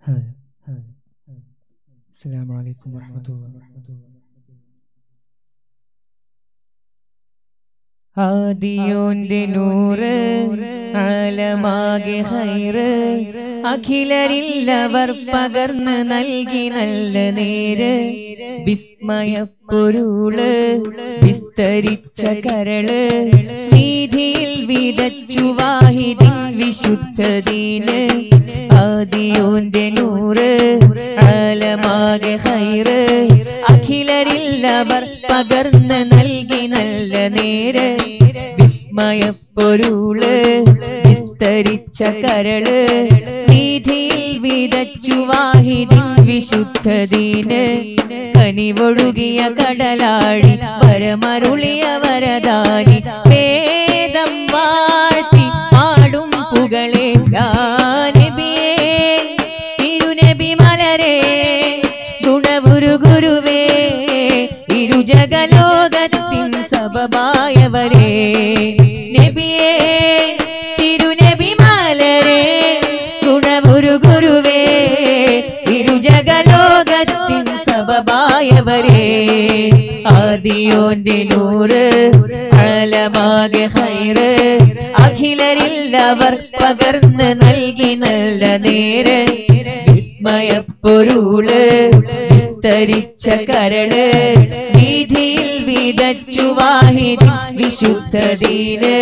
السلام عليكم ورحمة الله ആദിയോന്റെ നൂറ് ആലമാകെ ഹൈറ് അഖിലരില്ലവർ പകർന്ന് നൽകി നല്ല നേര് വിസ്മയപ്പൊരുള് വിസ്തരിച്ച കരള് വീതിയിൽ വിതച്ചു വാഹിദിൻ വിശുദ്ധദീന് ആദിയോന്റെ നൂറ് ആലമാകെ ഹൈറ് അഖിലരില്ലവർ പകർന്ന് നൽകി നല്ല നേര് വിസ്മയപ്പൊരുള് വിസ്തരിച്ച കരള് വീതിയിൽ വിതച്ചു വാഹിദിൻ വിശുദ്ധദീന് കനിവൊഴുകിയ കടലാഴി പരമരുളിയ വരദാനി വേദം വാഴ്ത്തി പാടും പുകളെ ഗാനബിയേ തിരുനബി മലരേ ഗുണഗുരു ഗുരുവേ ഇരുജഗലോകത്തിൻ സബബായവരേ നബിയേ തിരുനബി മലരേ ഗുണഗുരു ഗുരുവേ ഇരുജഗലോകത്തിൻ സബബായവരേ ആദിയോന്റെ നൂറ് അലമാകെ ഹൈറ് അഖിലരില്ലവർ പകർന്ന് നൽകി നല്ല നേര് വിസ്മയപ്പൊരുള് വിസ്തരിച്ച കരള് വീതിയിൽ വിതച്ചു വാഹിദി വിശുദ്ധദീന്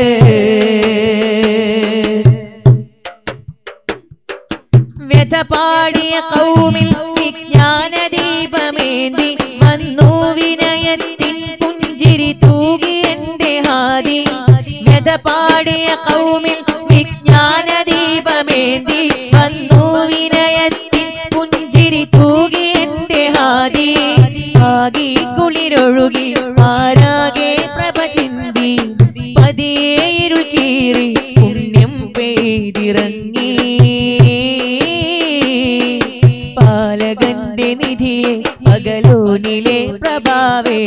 വ്യഥ പാടിയ കൗമിൽ വിജ്ഞാന ദീപമേന്തി വന്നു വിനയത്തിൻ പുഞ്ചിരി തൂകി എന്റെ ഹാദി വ്യഥ പാടിയ കൗമിൽ വിജ്ഞാന ദീപമേന്തി വന്നു വിനയത്തിൻ പുഞ്ചിരി തൂകി എന്റെ ഹാദി ആകി കുളിരൊഴുകി ആരാകെ പ്രഭ ചിന്തി പതിയെ ഇരുൾ കീറി പുണ്യം പെയ്തിറങ്ങി പാലകന്റെ നിധിയെ പകലോനിലെ പ്രഭാവേ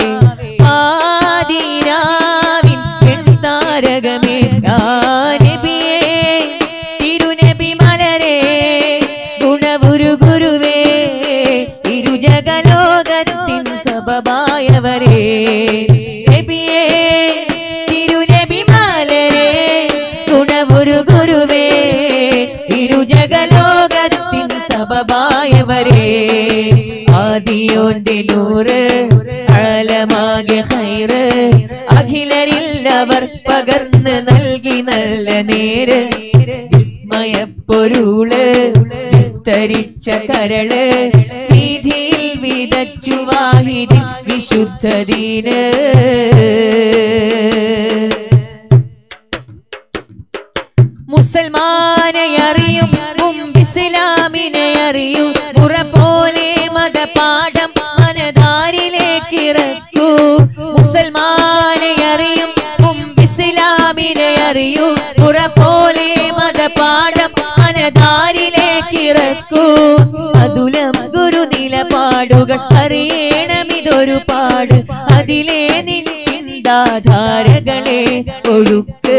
ആദിരാവിൻ പെൺതാരകമേ നബിയേ തിരുനബി മലരേ ഗുണഗുരു ഗുരുവേ ഇരുജഗലോകത്തിൻ സബബായവരേ നബിയേ തിരുനബി മലരേ ഗുണഗുരു ഗുരുവേ ഇരുജഗലോകത്തിൻ സബബായവരേ ആദിയോന്റെ നൂറ് അലമാകെ ഹൈറ് അഖിലരില്ലവർ പകർന്ന് നൽകി നല്ല നേര് വിസ്മയപ്പൊരുള് വിസ്തരിച്ച കരള് വീതിയിൽ വിതച്ചു വാഹിതി വിശുദ്ധദീന് മുസൽമാനെ അറിയും മുമ്പ് ഇസ്ലാമിനെ അറിയൂ മുറ പോലെ മതപാഠം മനധാരിലേക്ക് ഇറക്കൂ മുസൽമാനെ അറിയും മുമ്പ് ഇസ്ലാമിനെ അറിയൂ മുറ പോലെ മതപാഠം മനധാരിലേക്ക് ഇറക്കൂ അതുലം ഗുരു നിലപാടുകൾ അറിയണമിതൊരു പാട് അതിലെ നിൻ ചിന്താധാരകളെ ഒഴുക്ക്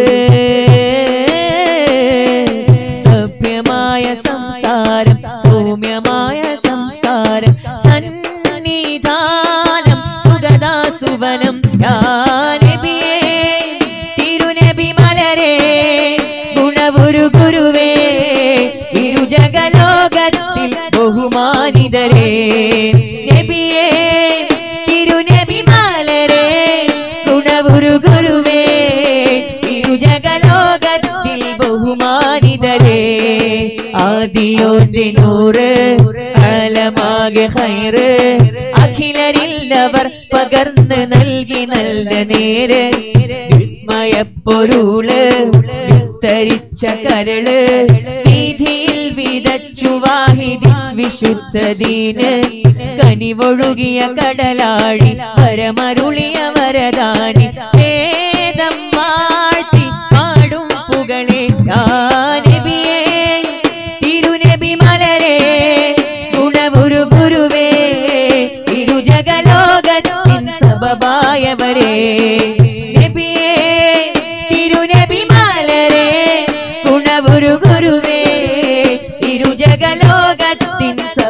സഭ്യമായ സംസാരം സൗമ്യമായ സംസ്കാരം സന്നിധാനം സുഗതാസുവനം നബിയേ തിരുനബി മലരേ ഗുണഗുരു ഗുരുവേ ഇരുജഗലോകത്തിൽ ബഹുമാനിതരേ നബിയേ തിരുനബി മലരേ ഗുണഗുരു ഗുരുവേ ഇരുജഗലോകത്തിൽ ബഹുമാനിതരേ ആദിയോന്റെ നൂറ് അലമാകെ ഹൈറ് അഖിലരില്ലവർ പകർന്ന് നൽകി നല്ല നേര് വിസ്മയപ്പൊരുള് വിസ്തരിച്ച കരള് വീതിയിൽ വിതച്ചു വാഹിതി വിശുദ്ധദീന് കനിവൊഴുകിയ കടലാഴി പരമരുളിയ വരദാനി വേദം വാഴ്ത്തി പാടും പുകളെ നബിയേ തിരുനബി മലരേ ഗുണഗുരു ഗുരുവേ ഇരുജഗലോകത്തിൻ സബബായവരേ നബിയേ തിരുനബി മലരേ ഗുണഗുരു ഗുരുവേ ഇരുജഗലോക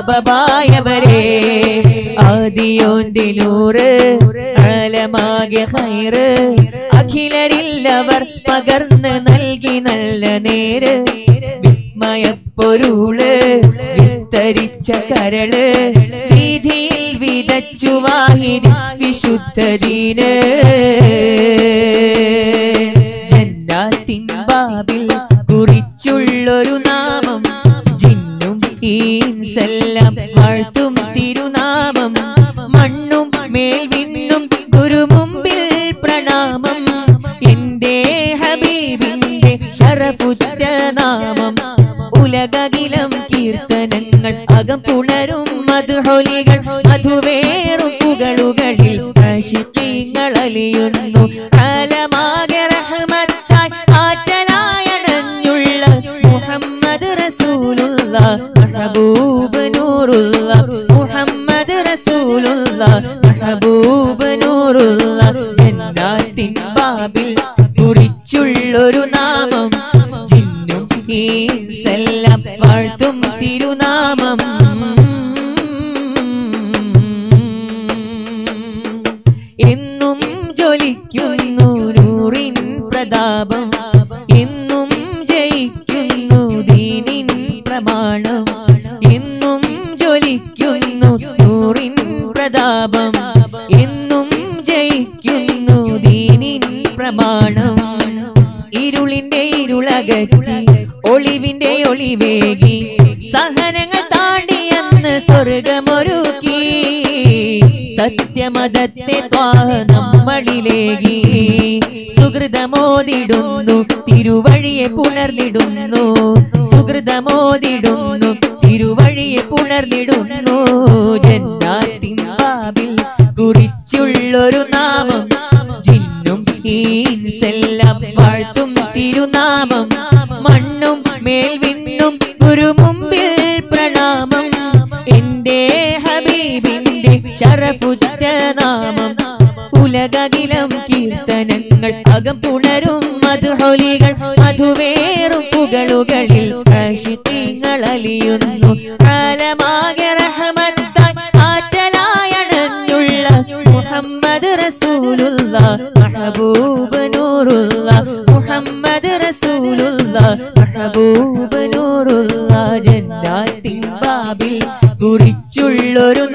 സബബായവരെ ആദിയോന്റെ നൂറ് ആലമാകെ ഹൈറ് അഖിലരില്ലവർ പകർന്ന് നൽകി നല്ല നേര് വിസ്മയപ്പൊരുള് വിസ്തരിച്ച കരള് വീതിയിൽ വിതച്ചു വാഹിരി വിശുദ്ധരീന് ജന്നാത്തിൻ ബാബിൽ കുറിച്ചുള്ളൊരു നാമം ജിന്നും ഈൻസെല്ലാം വാഴ്ത്തും തിരുനാമം മണ്ണും മേൽവിണ്ണും ഗുരുമുമ്പിൽ പ്രണാമം എന്റെ ഹബീബിന്റെ ശരഫുറ്റ നാമം ഉലകകിലം കീർത്തനങ്ങൾ അകം പുണരും മധുഹൊലികൾ മധുവേറും പുകളുകളിൽ ആശിഖീങ്ങൾ അലിയുന്നു ആലമാകെ റഹ്മത്തായി ആറ്റലായണഞ്ഞുള്ള മുഹമ്മദ് റസൂലുള്ള മഹബൂബ് നൂറുള്ള മുഹമ്മദ് റസൂലുള്ള മഹബൂബ് നൂറുള്ള ജന്നാത്തിൻ ബാബിൽ കുറിച്ചുള്ളൊരു നാമം ജിന്നും ഈൻസെല്ലാം വാഴ്ത്തും തിരുനാമം എന്നും ജ്വലിക്കുന്നു നൂറിൻ പ്രതാപം എന്നും ജയിക്കുന്നു ദീനിൻ പ്രമാണം എന്നും ജ്വലിക്കുന്നു നൂറിൻ പ്രതാപം എന്നും ജയിക്കുന്നു ദീനിൻ പ്രമാണം ഇരുളിന്റെ ഇരുളകറ്റി ഒളിവിന്റെ ഒളിവേകി സഹനങ്ങൾ താണ്ടി അന്ന് സ്വർഗമൊരുക്കി സത്യമതത്തെ ത്വാഹ നമ്മളിലേകി സുഹൃതമോദിടുന്നു തിരുവഴിയെ പുണർന്നിടുന്നു സുഹൃതമോദിടുന്നു തിരുവഴിയെ പുണർന്നിടുന്നു ജന്നാത്തിൻ ബാബിൽ കുറിച്ചുള്ളൊരു നാമം ജിന്നും ഈൻസെല്ലാം വാഴ്ത്തും തിരുനാമം മണ്ണും മേൽവിണ്ണും ഗുരുമുമ്പിൽ പ്രണാമം എന്റെ ഹബീബിന്റെ ശരഫുറ്റ നാമം ഉലകകിലം കീർത്തനങ്ങൾ അകം പുണരും മധുഹൊലികൾ മധുവേറും പുകളുകളിൽ ആശിഖീങ്ങൾ അലിയുന്നു കാലമാകെ റഹ്മത്തായി ആറ്റലായണഞ്ഞുള്ള മുഹമ്മദ് റസൂലുള്ള മഹബൂബ് നൂറുള്ള മുഹമ്മദ് റസൂലുള്ള മഹബൂബ് നൂറുള്ള ജന്നാത്തിൻ ബാബിൽ കുറിച്ചുള്ളൊരു